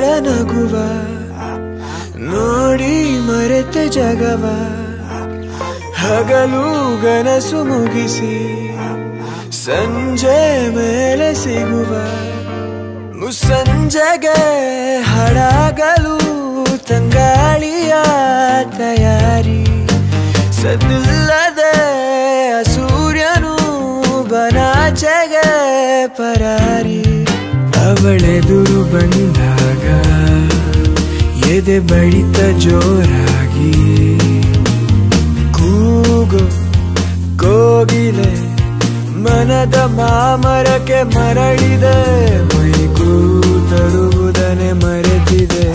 ಅವಳ ನಗುವ ನೋಡಿ ಮರೆತೆ ಜಗವ ಹಗಲು ಗನಸು ಮುಗಿಸಿ ಸಂಜೆ ಮೇಲೆ ಸಿಗುವ ಮುಸ್ಸಂಜೆಗೆ ಹಡಗಲು ತಂಗಾಳಿಯ ತಯಾರಿ ಸದ್ದಿಲ್ಲದೆ ಸೂರ್ಯನು ಬನಾಚೆಗೆ ಪರಾರಿ ಅವಳೆದುರು ಬಂದಾಗ ಎದೆ ಬಡಿತ ಜೋರಾಗಿ ಕೂಗು ಕೋಗಿಲೆ ಮನದ ಮಾಮರಕ್ಕೆ ಮರಳಿದೆ ಮೈಗೂ ತರುವುದನೆ ಮರೆತಿದೆ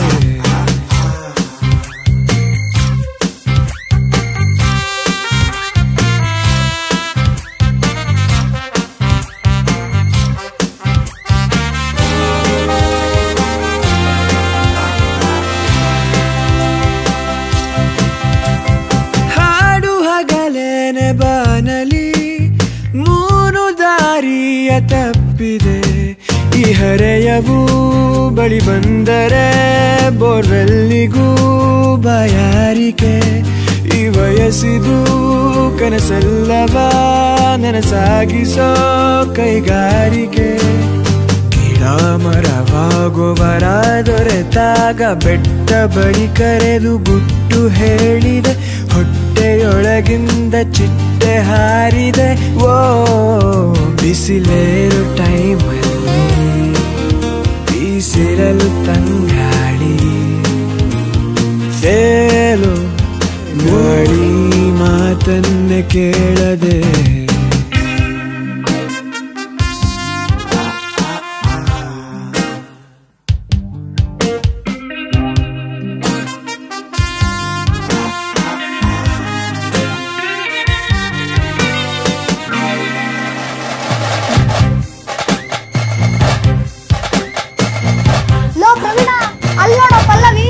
ಹಾಡು ಹಗಲೇನೆ ಬಾನಲಿ ಮೂನು ದಾರಿಯ ತಪ್ಪಿದೆ ಈ ಹರೆಯವು ಬಳಿ ಬಂದರೆ ಬೋರ್ವೆಲ್ಲಿಗೂ ಬಾಯಾರಿಕೆ ಈ ವಯಸ್ಸಿದು ಕನಸಲ್ಲವ ನನಸಾಗಿಸೋ ಕೈಗಾರಿಕೆ ಗಿಡ ಮರವಾಗುವರ ದೊರೆತಾಗ ಬೆಟ್ಟ ಬಳಿ ಕರೆದು ಗುಟ್ಟು ಹೇಳಿದೆ ಹೊಟ್ಟೆಯೊಳಗಿಂದ ಚಿಟ್ಟೆ ಹಾರಿದೆ ಓ ಬಿಸಿಲೇರು ಟೈಮಲ್ಲಿ ಬೀಸಿರಲು ತಂಗಾಳಿ ತೇಲು ಗಾಳಿ ಮಾತನ್ನೇ ಕೇಳದೆ ಲೋ ಪ್ರವೀಣ ಅಲ್ಲಿ ನೋಡೋ ಪಲ್ಲವಿ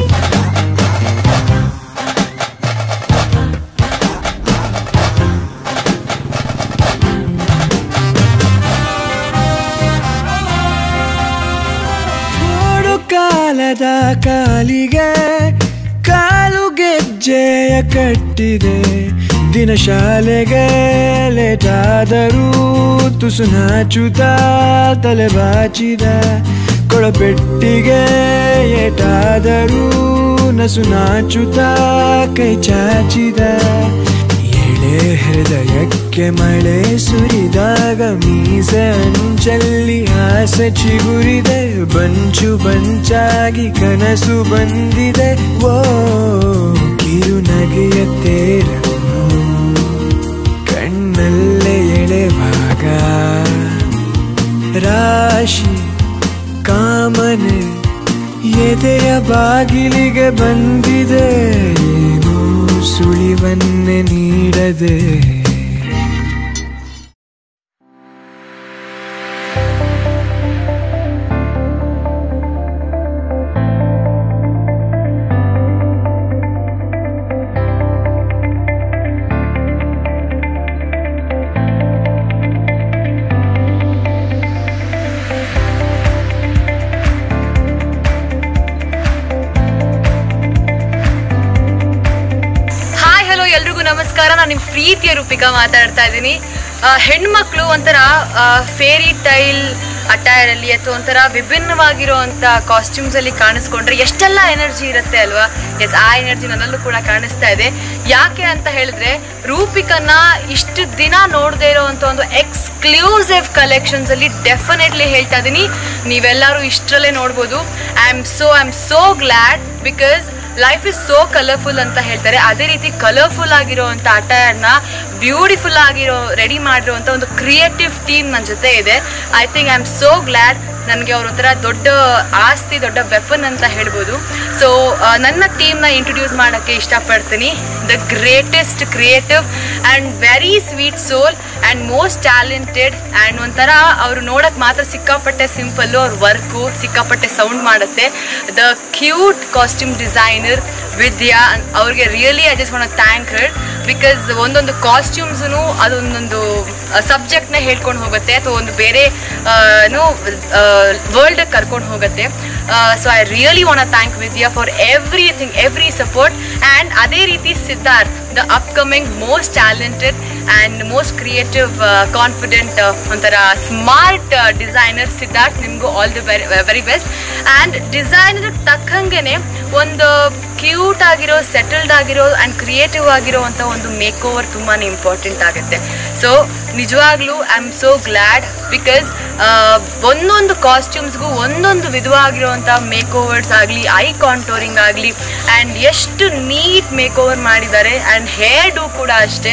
ನೋಡು ಕಾಲದ ಕಾಲಿಗೆ ಕಾಲು ಗೆಜ್ಜೆಯ ಕಟ್ಟಿದೆ ದಿನ ಶಾಲೆಗೆ ಲೇಟಾದರೂ ತುಸು ನಾಚುತ್ತ ತಲೆ ಬಾಚಿದ ಕೊಳಪೆಟ್ಟಿಗೆ ಏಟಾದರೂ ನಸು ನಾಚುತ್ತ ಕೈ ಚಾಚಿದ ಎಳೆ ಹೃದಯಕ್ಕೆ ಮಳೆ ಸುರಿದಾಗ ಮೀಸೆ ಅಂಚಲ್ಲಿ ಆಸೆ ಚಿಗುರಿದೆ ಬಂಚು ಬಂಚಾಗಿ ಕನಸು ಬಂದಿದೆ ಓ ಕಿರುನಗೆಯ ತೇರನ್ನು ಕಣ್ಣಲ್ಲೇ ಎಳೆವಾಗ ರಾಶಿ ಕಾಮನೆ ಎದೆಯ ಬಾಗಿಲಿಗೆ ಬಂದಿದೆ ಏನು ಸುಳಿವನ್ನೇ ನೀಡದೆ ಹಾಯ್ ಹಲೋ ಎಲ್ರಿಗೂ ನಮಸ್ಕಾರ ನಾನು ನಿಮ್ಮ ಪ್ರೀತಿಯ ರೂಪಿಕಾ ಮಾತಾಡ್ತಾ ಇದ್ದೀನಿ ಆ, ಹೆಣ್ಮಕ್ಳು ಒಂಥರ ಫೇರಿ ಟೈಲ್ ಅಟೈರಲ್ಲಿ ಅಥವಾ ಒಂಥರ ವಿಭಿನ್ನವಾಗಿರುವಂಥ ಕಾಸ್ಟ್ಯೂಮ್ಸಲ್ಲಿ ಕಾಣಿಸ್ಕೊಂಡ್ರೆ ಎಷ್ಟೆಲ್ಲ ಎನರ್ಜಿ ಇರುತ್ತೆ ಅಲ್ವಾ ಎಸ್ ಆ ಎನರ್ಜಿ ನನ್ನಲ್ಲೂ ಕೂಡ ಕಾಣಿಸ್ತಾ ಇದೆ ಯಾಕೆ ಅಂತ ಹೇಳಿದ್ರೆ ರೂಪಿಕನ್ನ ಇಷ್ಟು ದಿನ ನೋಡದೇ ಇರೋವಂಥ ಒಂದು ಎಕ್ಸ್ಕ್ಲೂಸಿವ್ ಕಲೆಕ್ಷನ್ಸಲ್ಲಿ ಡೆಫಿನೆಟ್ಲಿ ಹೇಳ್ತಾ ಇದ್ದೀನಿ ನೀವೆಲ್ಲರೂ ಇಷ್ಟರಲ್ಲೇ ನೋಡ್ಬೋದು I am so I am so glad because life is so colourful ಅಂತ ಹೇಳ್ತಾರೆ ಅದೇ ರೀತಿ ಕಲರ್ಫುಲ್ ಆಗಿರೋವಂಥ ಅಟೈರ್ನ ಬ್ಯೂಟಿಫುಲ್ ಆಗಿರೋ ರೆಡಿ ಮಾಡಿರೋವಂಥ ಒಂದು ಕ್ರಿಯೇಟಿವ್ ಟೀಮ್ ನನ್ನ ಜೊತೆ ಇದೆ I think I am so glad ನನಗೆ ಅವ್ರ ಒಂಥರ ದೊಡ್ಡ ಆಸ್ತಿ ದೊಡ್ಡ ವೆಪನ್ ಅಂತ ಹೇಳ್ಬೋದು ಸೊ ನನ್ನ ಟೀಮ್ನ ಇಂಟ್ರೊಡ್ಯೂಸ್ ಮಾಡೋಕ್ಕೆ ಇಷ್ಟಪಡ್ತೀನಿ the greatest creative and very sweet soul and most talented and ಒಂಥರ ಅವರು ನೋಡೋಕ್ಕೆ ಮಾತ್ರ ಸಿಕ್ಕಾಪಟ್ಟೆ ಸಿಂಪಲ್ಲು ಅವ್ರ ವರ್ಕು ಸಿಕ್ಕಾಪಟ್ಟೆ ಸೌಂಡ್ ಮಾಡುತ್ತೆ the cute costume designer Vidya ಅವ್ರಿಗೆ really I just want thank her because ಒಂದೊಂದು ಕಾಸ್ಟ್ಯೂಮ್ಸು ಅದೊಂದೊಂದು ಸಬ್ಜೆಕ್ಟ್ನ ಹೇಳ್ಕೊಂಡು ಹೋಗುತ್ತೆ ಅಥವಾ ಒಂದು ಬೇರೆ ವರ್ಲ್ಡ್ ಕರ್ಕೊಂಡು ಹೋಗುತ್ತೆ so I really want thank Vidya for everything every support and ಅದೇ ರೀತಿ Siddharth the upcoming most talented and most creative confident ಒಂಥರ ಸ್ಮಾರ್ಟ್ ಡಿಸೈನರ್ ಸಿದ್ಧಾರ್ಥ್ ನಿಮಗೂ all the very very best and designer ತಕ್ಕಂಗೆ ಒಂದು ಕ್ಯೂಟ್ ಆಗಿರೋ ಸೆಟಲ್ಡ್ ಆಗಿರೋ ಆ್ಯಂಡ್ ಕ್ರಿಯೇಟಿವ್ ಆಗಿರೋ ಅಂತ ಒಂದು ಮೇಕ್ ಓವರ್ ತುಂಬಾ ಇಂಪಾರ್ಟೆಂಟ್ ಆಗುತ್ತೆ ಸೊ ನಿಜವಾಗ್ಲೂ I am so glad because ಒಂದೊಂದು ಕಾಸ್ಟ್ಯೂಮ್ಸ್ಗೂ ಒಂದೊಂದು ವಿಧವಾಗಿರುವಂಥ ಮೇಕ್ ಓವರ್ಸ್ ಆಗಲಿ ಐ ಕಾಂಟೋರಿಂಗ್ ಆಗಲಿ ಆ್ಯಂಡ್ ಎಷ್ಟು ನೀಟ್ ಮೇಕ್ ಓವರ್ ಮಾಡಿದ್ದಾರೆ ಆ್ಯಂಡ್ ಹೇರ್ ಡೂ ಕೂಡ ಅಷ್ಟೇ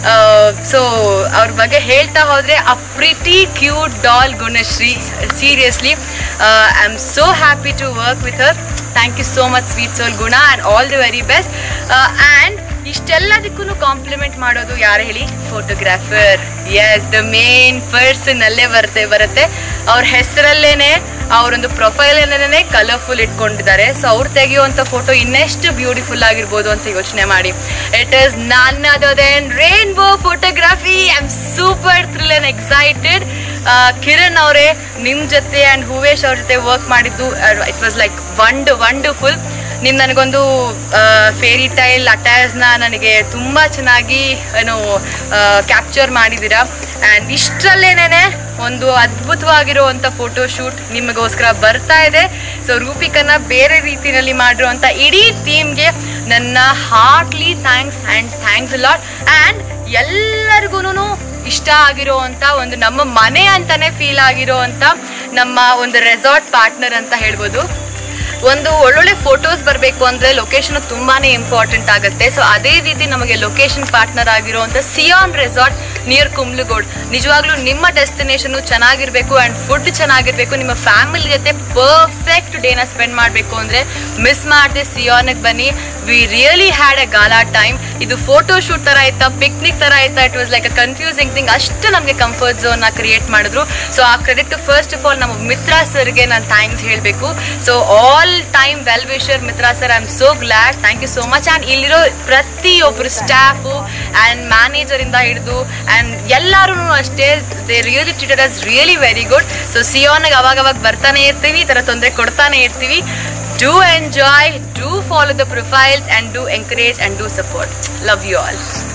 ಸೊ ಅವ್ರ ಬಗ್ಗೆ ಹೇಳ್ತಾ ಹೋದರೆ a pretty cute doll Gunashree seriously I am so happy to work with her thank you so much sweet soul Guna and all the very best and ಇಷ್ಟೆಲ್ಲದಕ್ಕೂ compliment ಮಾಡೋದು ಯಾರು ಹೇಳಿ photographer is the main person ಅಲ್ಲೇ ಬರುತ್ತೆ ಬರುತ್ತೆ ಅವ್ರ ಹೆಸರಲ್ಲೇನೆ ಅವರೊಂದು ಪ್ರೊಫೈಲನ್ನೇ colourful ಇಟ್ಕೊಂಡಿದ್ದಾರೆ so ಅವ್ರು ತೆಗೆಯುವಂಥ ಫೋಟೋ ಇನ್ನೆಷ್ಟು ಬ್ಯೂಟಿಫುಲ್ ಆಗಿರ್ಬೋದು ಅಂತ ಯೋಚನೆ ಮಾಡಿ it is none other than rainbow photography I am super thrill and excited Kiran ಅವರೇ ನಿಮ್ಮ ಜೊತೆ ಆ್ಯಂಡ್ ಹೂವೇಶ್ ಅವ್ರ ಜೊತೆ ವರ್ಕ್ ಮಾಡಿದ್ದು ಇಟ್ ವಾಸ್ ಲೈಕ್ ವಂಡ್ ವಂಡರ್ಫುಲ್ ನೀವು ನನಗೊಂದು ಫೇರಿ ಟೈಲ್ ಅಟ್ಯಾಚ್ನ ನನಗೆ ತುಂಬ ಚೆನ್ನಾಗಿ ಏನು ಕ್ಯಾಪ್ಚರ್ ಮಾಡಿದ್ದೀರಾ ಆ್ಯಂಡ್ ಇಷ್ಟರಲ್ಲೇನೆ ಒಂದು ಅದ್ಭುತವಾಗಿರುವಂಥ ಫೋಟೋ ಶೂಟ್ ನಿಮಗೋಸ್ಕರ ಬರ್ತಾ ಇದೆ ಸೊ ರೂಪಿಕನ್ನ ಬೇರೆ ರೀತಿಯಲ್ಲಿ ಮಾಡಿರುವಂಥ ಇಡೀ ಟೀಮ್ಗೆ ನನ್ನ heartly thanks and thanks lot and ಎಲ್ಲರಿಗೂ ಇಷ್ಟ ಆಗಿರೋ ಅಂತ ಒಂದು ನಮ್ಮ ಮನೆ ಅಂತಾನೆ ಫೀಲ್ ಆಗಿರೋ ಅಂತ ನಮ್ಮ ಒಂದು ರೆಸಾರ್ಟ್ ಪಾರ್ಟ್ನರ್ ಅಂತ ಹೇಳ್ಬೋದು ಒಂದು ಒಳ್ಳೊಳ್ಳೆ ಫೋಟೋಸ್ ಬರಬೇಕು ಅಂದರೆ ಲೊಕೇಶನ್ ತುಂಬಾನೇ ಇಂಪಾರ್ಟೆಂಟ್ ಆಗುತ್ತೆ ಸೊ ಅದೇ ರೀತಿ ನಮಗೆ ಲೊಕೇಶನ್ ಪಾರ್ಟ್ನರ್ ಆಗಿರುವಂಥ ಸಿಯಾನ್ ರೆಸಾರ್ಟ್ ನಿಯರ್ ಕುಮ್ಲುಗೋಡ್ ನಿಜವಾಗ್ಲೂ ನಿಮ್ಮ ಡೆಸ್ಟಿನೇಷನ್ ಚೆನ್ನಾಗಿರ್ಬೇಕು ಆ್ಯಂಡ್ ಫುಡ್ ಚೆನ್ನಾಗಿರ್ಬೇಕು ನಿಮ್ಮ ಫ್ಯಾಮಿಲಿ ಜೊತೆ ಪರ್ಫೆಕ್ಟ್ ಡೇನ ಸ್ಪೆಂಡ್ ಮಾಡಬೇಕು ಅಂದರೆ ಮಿಸ್ ಮಾಡದೆ ಸಿಯಾನಿಗೆ ಬನ್ನಿ we really had a gala time ಇದು ಫೋಟೋ ಶೂಟ್ ಥರ ಇತ್ತಾ ಪಿಕ್ನಿಕ್ ಥರ ಇತ್ತಾ it was like a confusing thing ಅಷ್ಟು ನಮಗೆ ಕಂಫರ್ಟ್ ಝೋನ್ನ ಕ್ರಿಯೇಟ್ ಮಾಡಿದ್ರು ಸೊ ಆ ಕ್ರೆಡಿಟ್ ಫಸ್ಟ್ ಆಫ್ ಆಲ್ ನಮ್ಮ ಮಿತ್ರಾ ಸರ್ಗೆ ನಾನು ಥ್ಯಾಂಕ್ಸ್ ಹೇಳಬೇಕು so all time well wisher Mitra sir I am so glad thank you so much and ಇಲ್ಲಿರೋ ಪ್ರತಿಯೊಬ್ಬರು ಸ್ಟಾಫು ಆ್ಯಂಡ್ ಮ್ಯಾನೇಜರಿಂದ ಹಿಡಿದು ಆ್ಯಂಡ್ ಎಲ್ಲರೂ ಅಷ್ಟೇ they really treated us really very good so ಸಿಯೋನಾಗ ಅವಾಗ ಅವಾಗ ಬರ್ತಾನೆ ಇರ್ತೀವಿ ಈ ಥರ ತೊಂದರೆ ಕೊಡ್ತಾನೆ ಇರ್ತೀವಿ do enjoy do follow the profiles and do encourage and do support love you all